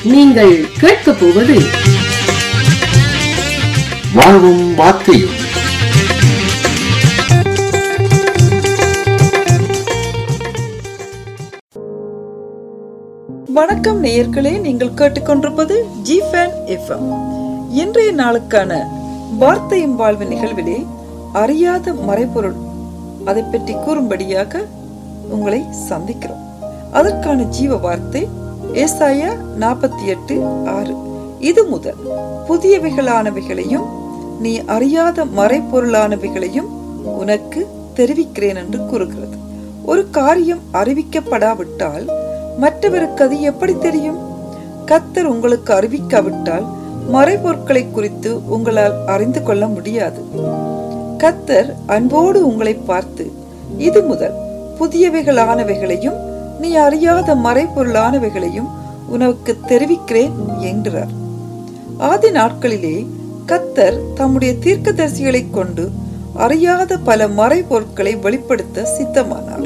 நீங்கள் கேட்கப் போவது வாழ்வும் வார்த்தையும் வணக்கம் நேயர்களே நீங்கள் கேட்டுக்கொண்டிருப்பது ஜி ஃபேன் எஃப்எம் இன்றைய நாளுக்கான வார்த்தையும் வாழ்வு நிகழ்விலே அறியாத மறைபொருள் அதை பற்றி கூறும்படியாக உங்களை சந்திக்கிறோம் அதற்கான ஜீவ வார்த்தை ஏசாயா நாற்பத்தி எட்டு ஆறு இது முதல் புதியவைகளானவைகளையும் நீ அறியாத மறைபொருளானவைகளையும் உனக்கு தெரிவிக்கிறேன் என்று கூறுகிறது ஒரு காரியம் அறிவிக்கப்படாவிட்டால் மற்றவருக்கு அது எப்படி தெரியும் கத்தர் உங்களுக்கு அறிவிக்காவிட்டால் மறைபொருட்களை குறித்து உங்களால் அறிந்து கொள்ள முடியாது கத்தர் அன்போடு உங்களை பார்த்து இது முதல் புதியவைகளானவைகளையும் நீ அறியாத மறைபொருளானவைகளையும் உனக்கு தெரிவிக்கிறேன் என்கிறார் ஆதி நாட்களிலே கத்தர் தம்முடைய தீர்க்கதரிசிகளைக் கொண்டு அறியாத பல மறைபொருட்களை வெளிப்படுத்த சித்தமானார்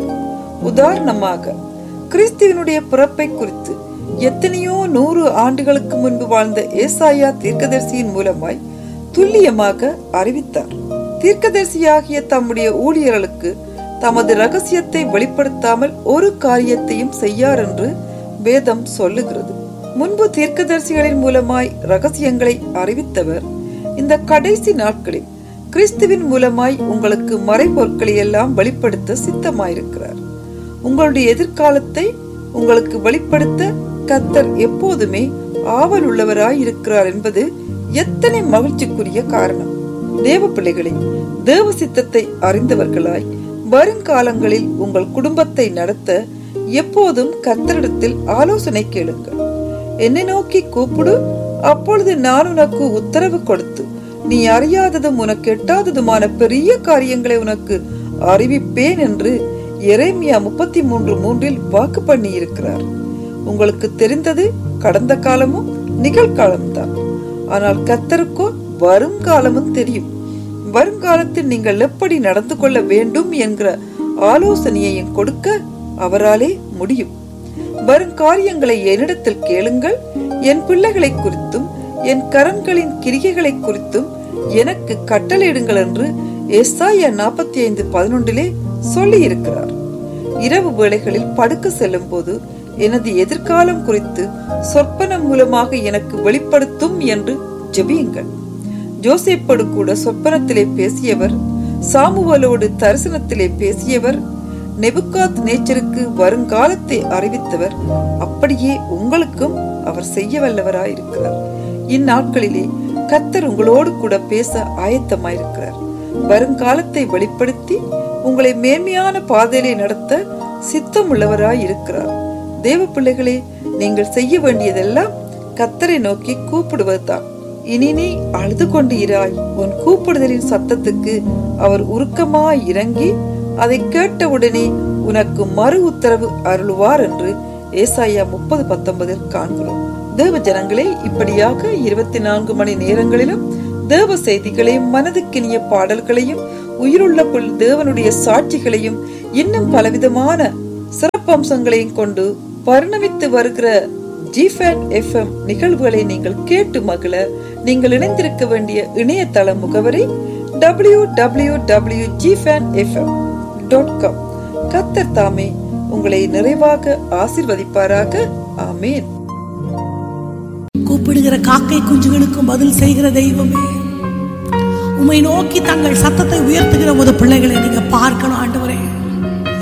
உதாரணமாக கிறிஸ்துவனுடைய பிறப்பை குறித்து எத்தனையோ நூறு ஆண்டுகளுக்கு முன்பு வாழ்ந்த ஏசாயா தீர்க்கதரிசியின் மூலமாய் துல்லியமாக அறிவித்தார் தீர்க்கதரிசியாகிய தம்முடைய ஊழியர்களுக்கு தமது ரகசியத்தை வெளிப்படுத்தாமல் ஒரு காரியத்தையும் செய்யார் என்று வேதம் சொல்லுகிறது முன்பு தீர்க்கதரிசிகளின் மூலமாய் ரகசியங்களை அறிவித்தவர் இந்த கடைசி நாட்களில் கிறிஸ்துவின் மூலமாய் உங்களுக்கு மறைபொருட்களை எல்லாம் வெளிப்படுத்த சித்தமாயிருக்கிறார் உங்களுடைய எதிர்காலத்தை உங்களுக்கு வெளிப்படுத்த கத்தர் எப்போதுமே ஆவல் உள்ளவராய் இருக்கிறார் என்பது எத்தனை மகிழ்ச்சிக்குரிய காரணம் தேவ பிள்ளைகளே தேவ சித்தத்தை அறிந்தவர்களாய் வருங்காலங்களில் உங்கள் குடும்பத்தை நடத்த எப்போதும் கத்தரிடத்தில் ஆலோசனை கேளுங்கள் என்னை நோக்கி கூப்பிடு அப்பொழுது நான் உனக்கு உத்தரவு கொடுத்து நீ அறியாததும் உனக்கு எட்டாததுமான பெரிய காரியங்களை உனக்கு அறிவிப்பேன் என்று எரேமியா முப்பத்தி மூன்று மூன்றில் வாக்கு பண்ணி இருக்கிறார் உங்களுக்கு தெரிந்தது கடந்த காலமும் நிகழ்காலம்தான் ஆனால் கத்தருக்கோ வருங்காலமும் தெரியும் வருங்காலத்தில் நீங்கள் எப்படி நடந்து கொள்ள வேண்டும் என்கிற ஆலோசனையையும் கொடுக்க அவராலே முடியும் வரும் காரியங்களை என்னிடத்தில் கேளுங்கள் என் பிள்ளைகளை குறித்தும் என் கரன்களின் கிரிகைகளை குறித்தும் எனக்கு கட்டளையிடுங்கள் என்று எஸ்ஐயா நாற்பத்தி ஐந்து பதினொன்றிலே சொல்லி இருக்கிறார் இரவு வேளைகளில் படுக்க செல்லும் போது எனது எதிர்காலம் குறித்து சொற்பனம் மூலமாக எனக்கு வெளிப்படுத்தும் என்று ஜெபியுங்கள் ஜோசேப்போடு கூட சொப்பனத்திலே பேசியவர் சாமுவலோடு தரிசனத்திலே பேசியவர் நெபுகாத் நேச்சருக்கு வருங்காலத்தை அறிவித்தவர் அப்படியே உங்களுக்கும் அவர் செய்ய வல்லவராயிருக்கிறார் இந்நாட்களிலே கத்தர் உங்களோடு கூட பேச ஆயத்தமாயிருக்கிறார் வருங்காலத்தை வெளிப்படுத்தி உங்களை மேன்மையான பாதையிலே நடத்த சித்தம் உள்ளவராய் இருக்கிறார் தேவ பிள்ளைகளே நீங்கள் செய்ய வேண்டியதெல்லாம் கத்தரை நோக்கி கூப்பிடுவதுதான் இனி நீ அழுது கொண்டு இராய் உன் கூப்பிடுதலின் சத்தத்துக்கு அவர் உருக்கமாய் இறங்கி அதை கேட்டவுடனே உனக்கு மறு உத்தரவு அருளுவார் என்று ஏசாயா முப்பது பத்தொன்பதில் காண்கிறோம் தேவ ஜனங்களே இப்படியாக இருபத்தி நான்கு மணி நேரங்களிலும் தேவ செய்திகளையும் மனதுக்கினிய பாடல்களையும் உயிருள்ள புல் தேவனுடைய சாட்சிகளையும் இன்னும் பலவிதமான சிறப்பம்சங்களையும் கொண்டு பரிணமித்து வருகிற ஜிஃபேன் எஃப்எம் நிகழ்வுகளை நீங்கள் கேட்டு மகிழ நீங்கள் இணைந்திருக்க வேண்டிய இணையதள முகவரி டபிள்யூ டபிள்யூ டபிள்யூ ஜிஃபேன் எஃப்எம் டாட் காம் கத்தர் தாமே உங்களை நிறைவாக ஆசிர்வதிப்பாராக ஆமேன் கூப்பிடுகிற காக்கை குஞ்சுகளுக்கும் பதில் செய்கிற தெய்வமே உம்மை நோக்கி தங்கள் சத்தத்தை உயர்த்துகிற ஒரு பிள்ளைகளை நீங்க பார்க்கணும் ஆண்டவரே